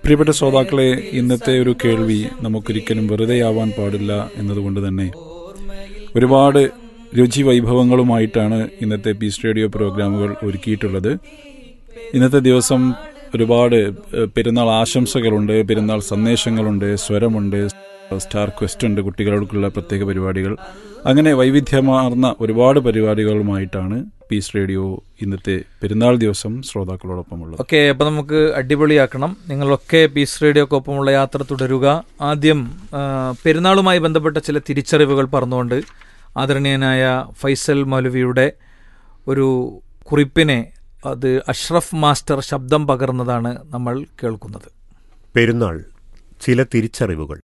പ്രിയപ്പെട്ട ശ്രോതാക്കളെ ഇന്നത്തെ ഒരു കേൾവി നമുക്കൊരിക്കലും വെറുതെയാവാൻ പാടില്ല എന്നതുകൊണ്ട് തന്നെ ഒരുപാട് രുചി വൈഭവങ്ങളുമായിട്ടാണ് ഇന്നത്തെ പീസ് റേഡിയോ പ്രോഗ്രാമുകൾ ഒരുക്കിയിട്ടുള്ളത് ഇന്നത്തെ ദിവസം ഒരുപാട് ഏഹ്, പെരുന്നാൾ ആശംസകളുണ്ട് പെരുന്നാൾ സന്ദേശങ്ങളുണ്ട് സ്വരമുണ്ട് സ്റ്റാർ ക്വസ്റ്റ് ഉണ്ട് കുട്ടികൾക്കുള്ള പ്രത്യേക പരിപാടികൾ അങ്ങനെ വൈവിധ്യമാർന്ന ഒരുപാട് പരിപാടികളുമായിട്ടാണ് പീസ് റേഡിയോ ഇന്നത്തെ പെരുന്നാൾ ദിവസം ശ്രോതാക്കളോടൊപ്പമുള്ളത് ഓക്കെ അപ്പൊ നമുക്ക് അടിപൊളിയാക്കണം നിങ്ങളൊക്കെ പീസ് റേഡിയോക്കൊപ്പമുള്ള യാത്ര തുടരുക ആദ്യം ആ, പെരുന്നാളുമായി ബന്ധപ്പെട്ട ചില തിരിച്ചറിവുകൾ പറഞ്ഞുകൊണ്ട് ആദരണീയനായ ഫൈസൽ മൗലവിയുടെ ഒരു കുറിപ്പിനെ അത് അഷ്റഫ് മാസ്റ്റർ ശബ്ദം പകർന്നതാണ് നമ്മൾ കേൾക്കുന്നത് പെരുന്നാൾ ചില തിരിച്ചറിവുകൾ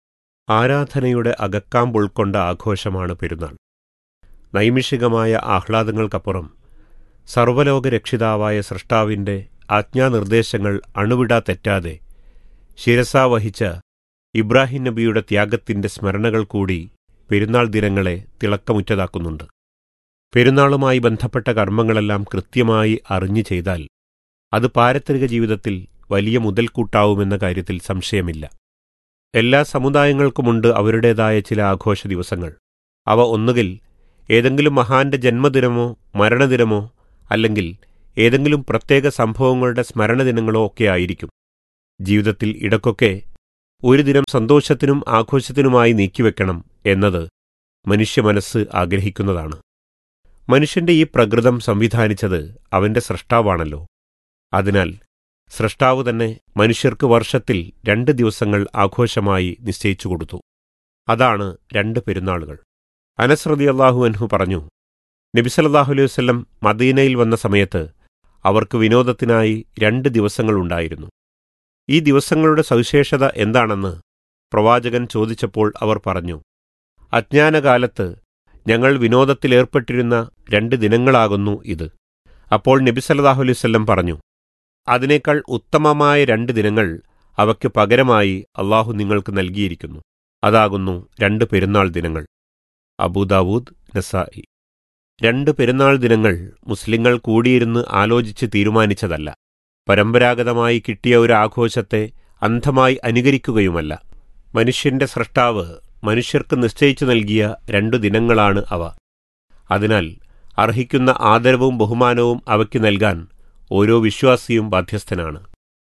ആരാധനയുടെ അകക്കാമ്പ് ഉൾക്കൊണ്ട ആഘോഷമാണ് പെരുന്നാൾ നൈമിഷികമായ ആഹ്ലാദങ്ങൾക്കപ്പുറം സർവലോക രക്ഷിതാവായ സൃഷ്ടാവിന്റെ ആജ്ഞാനിർദ്ദേശങ്ങൾ അണുവിടാ തെറ്റാതെ ശിരസാ വഹിച്ച ഇബ്രാഹിം നബിയുടെ ത്യാഗത്തിന്റെ സ്മരണകൾ കൂടി പെരുന്നാൾ ദിനങ്ങളെ തിളക്കമുറ്റതാക്കുന്നുണ്ട് പെരുന്നാളുമായി ബന്ധപ്പെട്ട കർമ്മങ്ങളെല്ലാം കൃത്യമായി അറിഞ്ഞു ചെയ്താൽ അത് പാരത്രിക ജീവിതത്തിൽ വലിയ മുതൽക്കൂട്ടാവുമെന്ന കാര്യത്തിൽ സംശയമില്ല എല്ലാ സമുദായങ്ങൾക്കുമുണ്ട് അവരുടേതായ ചില ആഘോഷ ദിവസങ്ങൾ അവ ഒന്നുകിൽ ഏതെങ്കിലും മഹാന്റെ ജന്മദിനമോ മരണദിനമോ അല്ലെങ്കിൽ ഏതെങ്കിലും പ്രത്യേക സംഭവങ്ങളുടെ സ്മരണദിനങ്ങളോ ഒക്കെ ആയിരിക്കും ജീവിതത്തിൽ ഇടക്കൊക്കെ ഒരു ദിനം സന്തോഷത്തിനും ആഘോഷത്തിനുമായി നീക്കിവെക്കണം എന്നത് മനുഷ്യ മനസ്സ് ആഗ്രഹിക്കുന്നതാണ് മനുഷ്യന്റെ ഈ പ്രകൃതം സംവിധാനിച്ചത് അവന്റെ സൃഷ്ടാവാണല്ലോ അതിനാൽ സൃഷ്ടാവ് തന്നെ മനുഷ്യർക്ക് വർഷത്തിൽ രണ്ട് ദിവസങ്ങൾ ആഘോഷമായി നിശ്ചയിച്ചു കൊടുത്തു അതാണ് രണ്ട് പെരുന്നാളുകൾ അനസ്രതി അള്ളാഹു അൻഹു പറഞ്ഞു നബിസലല്ലാഹു അലൈഹി വസ്ലം മദീനയിൽ വന്ന സമയത്ത് അവർക്ക് വിനോദത്തിനായി രണ്ട് ദിവസങ്ങളുണ്ടായിരുന്നു ഈ ദിവസങ്ങളുടെ സവിശേഷത എന്താണെന്ന് പ്രവാചകൻ ചോദിച്ചപ്പോൾ അവർ പറഞ്ഞു അജ്ഞാനകാലത്ത് ഞങ്ങൾ വിനോദത്തിലേർപ്പെട്ടിരുന്ന രണ്ട് ദിനങ്ങളാകുന്നു ഇത് അപ്പോൾ നബി സല്ലല്ലാഹു അലൈഹി വസല്ലം പറഞ്ഞു അതിനേക്കാൾ ഉത്തമമായ രണ്ട് ദിനങ്ങൾ അവയ്ക്ക് പകരമായി അള്ളാഹു നിങ്ങൾക്ക് നൽകിയിരിക്കുന്നു അതാകുന്നു രണ്ട് പെരുന്നാൾ ദിനങ്ങൾ അബൂദാവൂദ് നസായി രണ്ട് പെരുന്നാൾ ദിനങ്ങൾ മുസ്ലിങ്ങൾ കൂടിയിരുന്ന് ആലോചിച്ച് തീരുമാനിച്ചതല്ല പരമ്പരാഗതമായി കിട്ടിയ ഒരു ആഘോഷത്തെ അന്ധമായി അനുകരിക്കുകയുമല്ല മനുഷ്യന്റെ സൃഷ്ടാവ് മനുഷ്യർക്ക് നിശ്ചയിച്ചു നൽകിയ രണ്ടു ദിനങ്ങളാണ് അവ അതിനാൽ അർഹിക്കുന്ന ആദരവും ബഹുമാനവും അവയ്ക്ക് നൽകാൻ ഓരോ വിശ്വാസിയും ബാധ്യസ്ഥനാണ്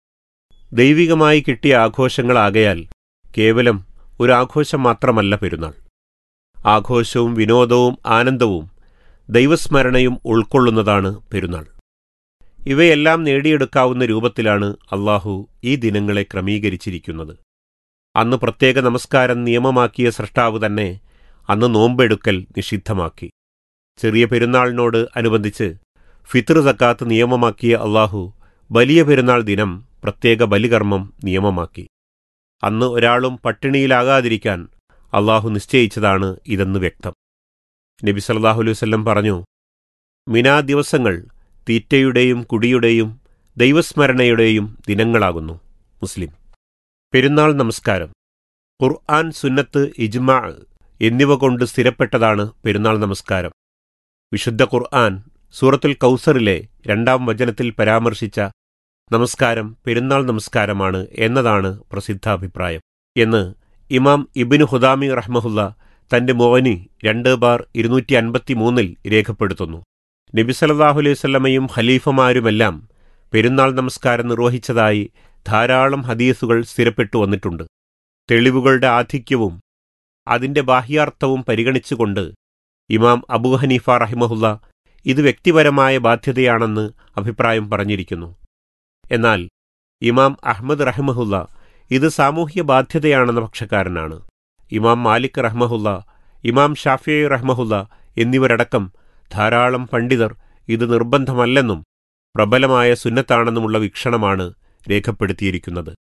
ദൈവികമായി കിട്ടിയ ആഘോഷങ്ങളാകയാൽ കേവലം ഒരു ആഘോഷം മാത്രമല്ല പെരുന്നാൾ ആഘോഷവും വിനോദവും ആനന്ദവും ദൈവസ്മരണയും ഉൾക്കൊള്ളുന്നതാണ് പെരുന്നാൾ ഇവയെല്ലാം നേടിയെടുക്കാവുന്ന രൂപത്തിലാണ് അള്ളാഹു ഈ ദിനങ്ങളെ ക്രമീകരിച്ചിരിക്കുന്നത് അന്ന് പ്രത്യേക നമസ്കാരം നിയമമാക്കിയ സൃഷ്ടാവ് തന്നെ അന്ന് നോമ്പെടുക്കൽ നിഷിദ്ധമാക്കി ചെറിയ പെരുന്നാളിനോട് അനുബന്ധിച്ച് ഫിത്ർ സക്കാത്ത് നിയമമാക്കിയ അള്ളാഹു വലിയ പെരുന്നാൾ ദിനം പ്രത്യേക ബലികർമ്മം നിയമമാക്കി അന്ന് ഒരാളും പട്ടിണിയിലാകാതിരിക്കാൻ അള്ളാഹു നിശ്ചയിച്ചതാണ് ഇതെന്ന് വ്യക്തം നബി സല്ലല്ലാഹു അലൈഹി വസല്ലം പറഞ്ഞു മിനാ ദിവസങ്ങൾ തീറ്റയുടെയും കുടിയുടെയും ദൈവസ്മരണയുടെയും ദിനങ്ങളാകുന്നു മുസ്ലിം പെരുന്നാൾ നമസ്കാരം ഖുർആൻ സുന്നത്ത് ഇജ്മാ എന്നിവ കൊണ്ട് സ്ഥിരപ്പെട്ടതാണ് പെരുന്നാൾ നമസ്കാരം വിശുദ്ധ ഖുർആൻ സൂറത്തുൽ കൗസറിലെ രണ്ടാം വചനത്തിൽ പരാമർശിച്ച നമസ്കാരം പെരുന്നാൾ നമസ്കാരമാണ് എന്നതാണ് പ്രസിദ്ധാഭിപ്രായം എന്ന് ഇമാം ഇബിന് ഹുദാമി റഹ്മഹുല്ല തന്റെ മോനി രണ്ട് ബാർ ഇരുന്നൂറ്റി അൻപത്തിമൂന്നിൽ രേഖപ്പെടുത്തുന്നു നബി സല്ലല്ലാഹു അലൈഹി വസല്ലമയും ഖലീഫമാരുമെല്ലാം പെരുന്നാൾ നമസ്കാരം നിർവഹിച്ചതായി ധാരാളം ഹദീസുകൾ സ്ഥിരപ്പെട്ടു വന്നിട്ടുണ്ട് തെളിവുകളുടെ ആധിക്യവും അതിന്റെ ബാഹ്യാർത്ഥവും പരിഗണിച്ചുകൊണ്ട് ഇമാം അബൂ ഹനീഫ റഹിമഹുല്ല ഇത് വ്യക്തിപരമായ ബാധ്യതയാണെന്ന് അഭിപ്രായം പറഞ്ഞിരിക്കുന്നു എന്നാൽ ഇമാം അഹ്മദ് റഹ്മഹുല്ല ഇത് സാമൂഹ്യ ബാധ്യതയാണെന്ന പക്ഷക്കാരനാണ് ഇമാം മാലിക് റഹ്മഹുല്ല ഇമാം ഷാഫിയ റഹ്മഹുല്ല എന്നിവരടക്കം ധാരാളം പണ്ഡിതർ ഇത് നിർബന്ധമല്ലെന്നും പ്രബലമായ സുന്നത്താണെന്നുമുള്ള വീക്ഷണമാണ് രേഖപ്പെടുത്തിയിരിക്കുന്നത്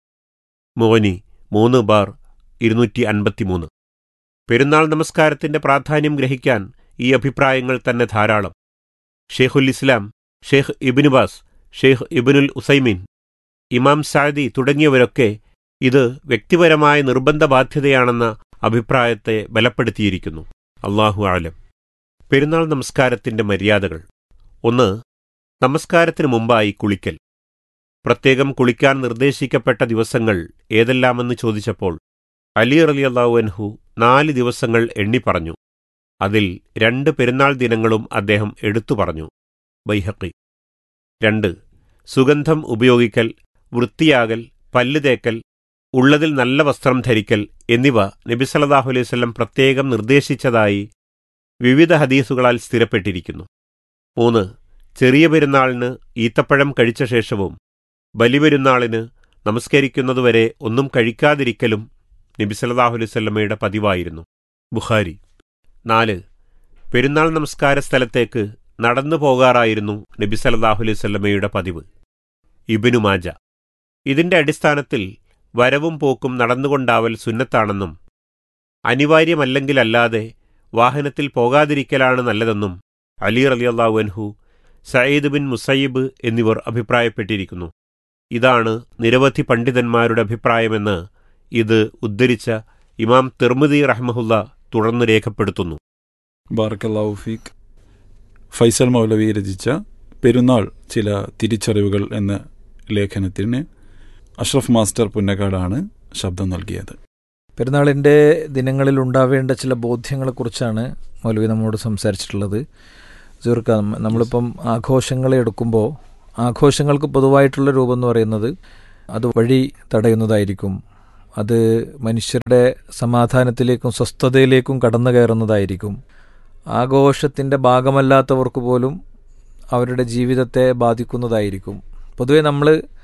മോനി മൂന്ന് ബാർ ഇരുന്നൂറ്റി അൻപത്തിമൂന്ന് പെരുന്നാൾ നമസ്കാരത്തിന്റെ പ്രാധാന്യം ഗ്രഹിക്കാൻ ഈ അഭിപ്രായങ്ങൾ തന്നെ ധാരാളം ഷെയ്ഖുൽ ഇസ്ലാം ഷെയ്ഖ് ഇബിനുബാസ് ഷെയ്ഖ് ഇബിനുൽ ഉസൈമീൻ ഇമാം സാദി തുടങ്ങിയവരൊക്കെ ഇത് വ്യക്തിപരമായ നിർബന്ധ ബാധ്യതയാണെന്ന അഭിപ്രായത്തെ ബലപ്പെടുത്തിയിരിക്കുന്നു അള്ളാഹു ആലം പെരുന്നാൾ നമസ്കാരത്തിന്റെ മര്യാദകൾ ഒന്ന് നമസ്കാരത്തിന് മുമ്പായി കുളിക്കൽ പ്രത്യേകം കുളിക്കാൻ നിർദ്ദേശിക്കപ്പെട്ട ദിവസങ്ങൾ ഏതെല്ലാമെന്ന് ചോദിച്ചപ്പോൾ അലി റലിയല്ലാഹു അൻഹു നാല് ദിവസങ്ങൾ എണ്ണി പറഞ്ഞു അതിൽ രണ്ട് പെരുന്നാൾ ദിനങ്ങളും അദ്ദേഹം എടുത്തു പറഞ്ഞു ബൈഹക്കി രണ്ട് സുഗന്ധം ഉപയോഗിക്കൽ വൃത്തിയാകൽ പല്ല് തേക്കൽ ഉള്ളതിൽ നല്ല വസ്ത്രം ധരിക്കൽ എന്നിവ നബി സല്ലല്ലാഹു അലൈഹി വസല്ലം പ്രത്യേകം നിർദ്ദേശിച്ചതായി വിവിധ ഹദീസുകളാൽ സ്ഥിരപ്പെട്ടിരിക്കുന്നു മൂന്ന് ചെറിയ പെരുന്നാളിന് ഈത്തപ്പഴം കഴിച്ച ശേഷവും ബലിപെരുന്നാളിന് നമസ്കരിക്കുന്നതുവരെ ഒന്നും കഴിക്കാതിരിക്കലും നബി സല്ലല്ലാഹു അലൈഹി വസല്ലമയുടെ പതിവായിരുന്നു ബുഖാരി നാല് പെരുന്നാൾ നമസ്കാര സ്ഥലത്തേക്ക് നടന്നു പോകാറായിരുന്നു നബി സല്ലല്ലാഹു അലൈഹി വസല്ലമയുടെ പതിവ് ഇബ്നു മാജ ഇതിന്റെ അടിസ്ഥാനത്തിൽ വരവും പോക്കും നടന്നുകൊണ്ടാവൽ സുന്നത്താണെന്നും അനിവാര്യമല്ലെങ്കിലല്ലാതെ വാഹനത്തിൽ പോകാതിരിക്കലാണ് നല്ലതെന്നും അലി റളിയല്ലാഹു അൻഹു സയ്യിദ് ബിൻ മുസയ്യിബ് എന്നിവർ അഭിപ്രായപ്പെട്ടിരിക്കുന്നു ഇതാണ് നിരവധി പണ്ഡിതന്മാരുടെ അഭിപ്രായമെന്ന് ഇത് ഉദ്ധരിച്ച ഇമാം തിർമുദി റഹ്മഹുല്ല തുടർന്ന് രേഖപ്പെടുത്തുന്നു ബാർക്കല്ലാഹു ഫീഖ് ഫൈസൽ മൗലവി രചിച്ച പെരുന്നാൾ ചില തിരിച്ചറിവുകൾ എന്ന ലേഖനത്തിന് അഷ്റഫ് മാസ്റ്റർ പുന്നക്കാടാണ് ശബ്ദം നൽകിയത് പെരുന്നാളിൻ്റെ ദിനങ്ങളിൽ ഉണ്ടാവേണ്ട ചില ബോധ്യങ്ങളെക്കുറിച്ചാണ് മൗലവി നമ്മോട് സംസാരിച്ചിട്ടുള്ളത് ചുരുക്ക നമ്മളിപ്പം ആഘോഷങ്ങളെ എടുക്കുമ്പോൾ ആഘോഷങ്ങൾക്ക് പൊതുവായിട്ടുള്ള രൂപം എന്ന് പറയുന്നത് അത് വഴി തടയുന്നതായിരിക്കും അത് മനുഷ്യരുടെ സമാധാനത്തിലേക്കും സ്വസ്ഥതയിലേക്കും കടന്നു കയറുന്നതായിരിക്കും ആഘോഷത്തിൻ്റെ ഭാഗമല്ലാത്തവർക്ക് പോലും അവരുടെ ജീവിതത്തെ ബാധിക്കുന്നതായിരിക്കും പൊതുവെ നമ്മൾ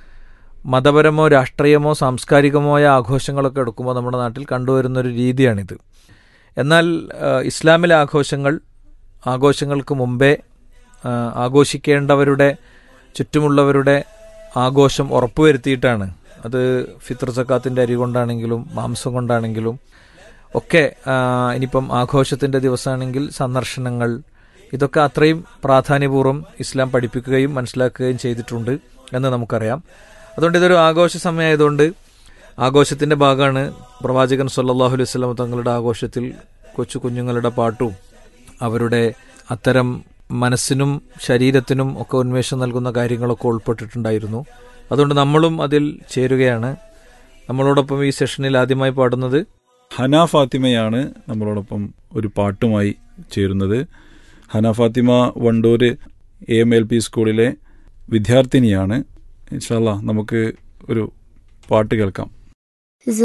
മതപരമോ രാഷ്ട്രീയമോ സാംസ്കാരികമോ ആയ ആഘോഷങ്ങളൊക്കെ എടുക്കുമ്പോൾ നമ്മുടെ നാട്ടിൽ കണ്ടുവരുന്നൊരു രീതിയാണിത് എന്നാൽ ആ, ഇസ്ലാമിലെ ആഘോഷങ്ങൾ ആഘോഷങ്ങൾക്ക് മുമ്പേ ആ, ആഘോഷിക്കേണ്ടവരുടെ ചുറ്റുമുള്ളവരുടെ ആഘോഷം ഉറപ്പുവരുത്തിയിട്ടാണ് അത് ഫിത്ർ സക്കാത്തിൻ്റെ അരി കൊണ്ടാണെങ്കിലും മാംസം കൊണ്ടാണെങ്കിലും ഒക്കെ ആ, ഇനിയിപ്പം ആഘോഷത്തിൻ്റെ ദിവസമാണെങ്കിൽ സന്ദർശനങ്ങൾ ഇതൊക്കെ അത്രയും പ്രാധാന്യപൂർവ്വം ഇസ്ലാം പഠിപ്പിക്കുകയും മനസ്സിലാക്കുകയും ചെയ്തിട്ടുണ്ട് എന്ന് നമുക്കറിയാം അതുകൊണ്ട് ഇതൊരു ആഘോഷ സമയമായതുകൊണ്ട് ആഘോഷത്തിൻ്റെ ഭാഗമാണ് പ്രവാചകൻ സല്ലല്ലാഹു അലൈഹി വസല്ലം തങ്ങളുടെ ആഘോഷത്തിൽ കൊച്ചു കുഞ്ഞുങ്ങളുടെ പാട്ടും അവരുടെ അത്തരം മനസ്സിനും ശരീരത്തിനും ഒക്കെ ഉന്മേഷം നൽകുന്ന കാര്യങ്ങളൊക്കെ ഉൾപ്പെട്ടിട്ടുണ്ടായിരുന്നു അതുകൊണ്ട് നമ്മളും അതിൽ ചേരുകയാണ് നമ്മളോടൊപ്പം ഈ സെഷനിൽ ആദ്യമായി പാടുന്നത് ഹന ഫാത്തിമയാണ് നമ്മളോടൊപ്പം ഒരു പാട്ടുമായി ചേരുന്നത് Hana Fathima Vandoor A M L P സ്കൂളിലെ വിദ്യാർത്ഥിനിയാണ് ഇൻഷാല്ല നമുക്ക് ഒരു പാട്ട് കേൾക്കാം